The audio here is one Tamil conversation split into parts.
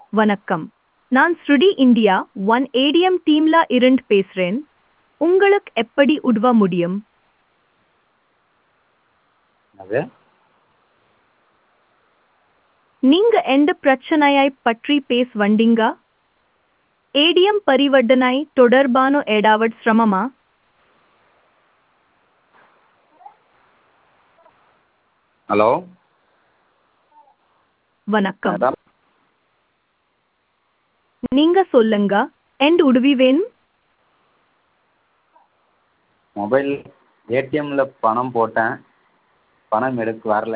வணக்கம் நான் ஸ்ருடி இந்தியா ஒன் ஏடிஎம் டீம்ல இருந்து பேசுறேன் உங்களுக்கு எப்படி உதவ முடியும் அது நீங்க எந்த பிரச்சனையை பற்றி பேச வந்தீங்க ஏடிஎம் பரிவர்த்தனை தொடர்பான ஏதாவது சிரமமா ஹலோ வணக்கம் மேடம் நீங்க சொல்லுங்க எந்த உதவி வேணும் மொபைல் ஏடிஎம்மில் பணம் போட்டேன் பணம் எடுக்க வரல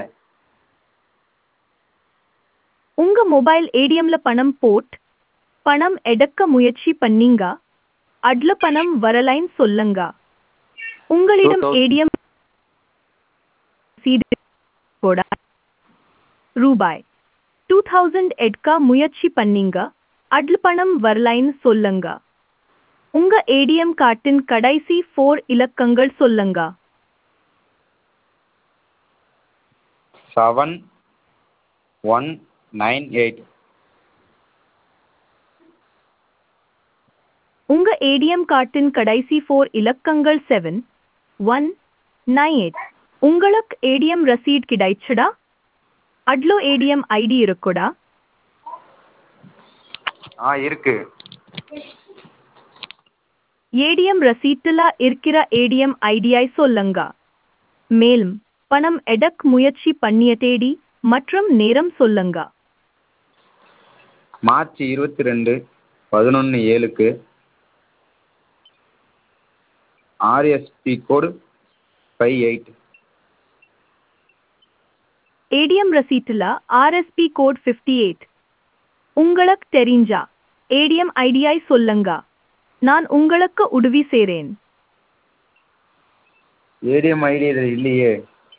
உங்க மொபைல் ஏடிஎம்ல பணம் போட் பணம் எடுக்க முயற்சி பண்ணீங்க அட்ல பணம் வரலைன்னு சொல்லுங்க உங்களிடம் 2000 ஏடிஎம் கூட ரூபாய் டூ தௌசண்ட் எடுக்க முயற்சி பண்ணீங்க அட்ல பணம் வரலைன்னு சொல்லுங்க உங்க ஏடிஎம் கார்டின் கடைசி ஃபோர் இலக்கங்கள் சொல்லுங்க செவன் ஒன் நைன் எயிட் உங்க ஏடிஎம் கார்டின் கடைசி ஃபோர் இலக்கங்கள் செவன் ஒன் நைன் எயிட் உங்களுக்கு ஏடிஎம் ரசீட் கிடைச்சடா அட்லோ ஏடிஎம் ஐடி இருக்குடா ஆ இருக்கு ஏடிஎம் ரசீட்டுல இருக்கிற ஏடிஎம் ஐடியை சொல்லுங்க மேலும் பணம் எடக் முயற்சி பண்ணிய தேதி மற்றும் நேரம் சொல்லுங்க மார்ச் இருபத்தி ரெண்டு பதினொன்று ஏழுக்கு RSP code five eight ATM ரசீட்டுல ஆர்எஸ்பி கோட் ஃபிஃப்டி எயிட் உங்களுக்கு தெரிஞ்சா ஏடிஎம் ஐடியை சொல்லுங்க நான் உங்களுக்கு உதவி செய்றேன் ஏடிஎம் ஐடி இதில் இல்லையே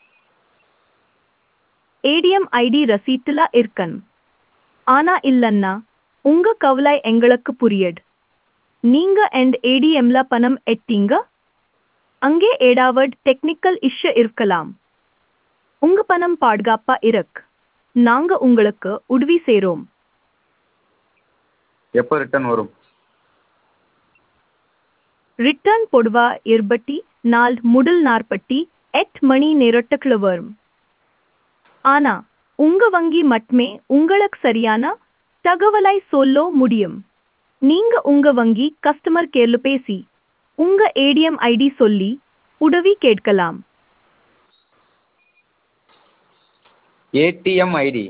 ஏடிஎம் ஐடி ரசீட்டுல இருக்கன் ஆனா இல்லன்னா உங்க கவலை எங்களுக்கு புரியட் நீங்க எண்ட் ஏடிஎம்ல பணம் எட்டீங்க அங்கே ஏடாவட் டெக்னிக்கல் இஷ்யூ இருக்கலாம் உங்க பணம் பாதுகாப்பா இருக்கு நாங்க உங்களுக்கு உதவி செய்றோம் எப்போ ரிட்டர்ன் வரும் ரிட்டர்ன் பொதுவா இருபத்தி நாள் முதல் நாற்பத்தி எட்டு மணி நேரத்துக்குள்ள வரும் ஆனா உங்க வங்கி மட்டுமே உங்களுக்கு சரியான தகவலை சொல்ல முடியும் நீங்க உங்க வங்கி கஸ்டமர் கேர்ல பேசி உங்க ஏடிஎம் ஐடி சொல்லி உதவி கேட்கலாம் ஏடிஎம் ஐடி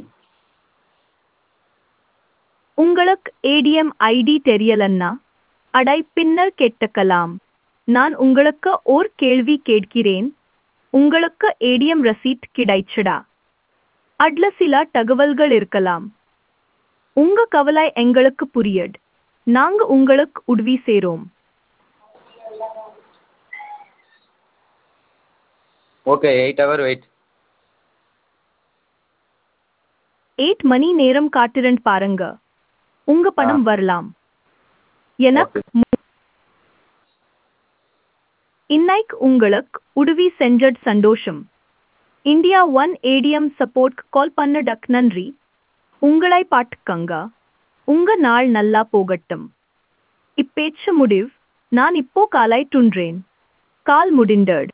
உங்களுக்கு ஏடிஎம் ஐடி தெரியலன்னா அடை பின்னர் கேட்டுக்கலாம் நான் உங்களுக்கு ஓர் கேள்வி கேட்கிறேன் உங்களுக்கு ஏடிஎம் ரசீட் கிடைச்சடா அட்ல சில தகவல்கள் இருக்கலாம் உங்க கவலை எங்களுக்கு புரியட் நாங்க உங்களுக்கு உதவி செய்றோம் okay eight hour wait eight மணி நேரம் காட்டிரன் பாருங்க உங்க பணம் வரலாம் எனக்கு மு- இன்னைக்கு உங்களுக்கு உதவி செஞ்சட் சந்தோஷம் India one ATM support call பண்ணடக் நன்றி உங்களை பாட்டுக்கங்க உங்க நாள் நல்லா போகட்டும் இப்பேச்சு முடிவ் நான் இப்போ காலை துன்றேன் கால் முடிண்டட்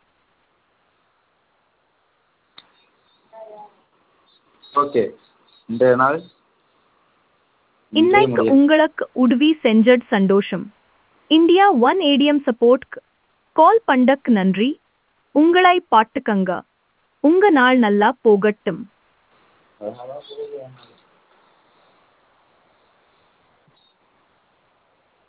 ஓகே இன்றைய நாள் இன்றைய இன்னைக்கு முடிய உங்களுக்கு உதவி செஞ்சட் சந்தோஷம் India one ATM support call பண்டக் நன்றி உங்களை பாட்டுக்கங்க உங்க நாள் நல்லா போகட்டும் அதனால புரியல.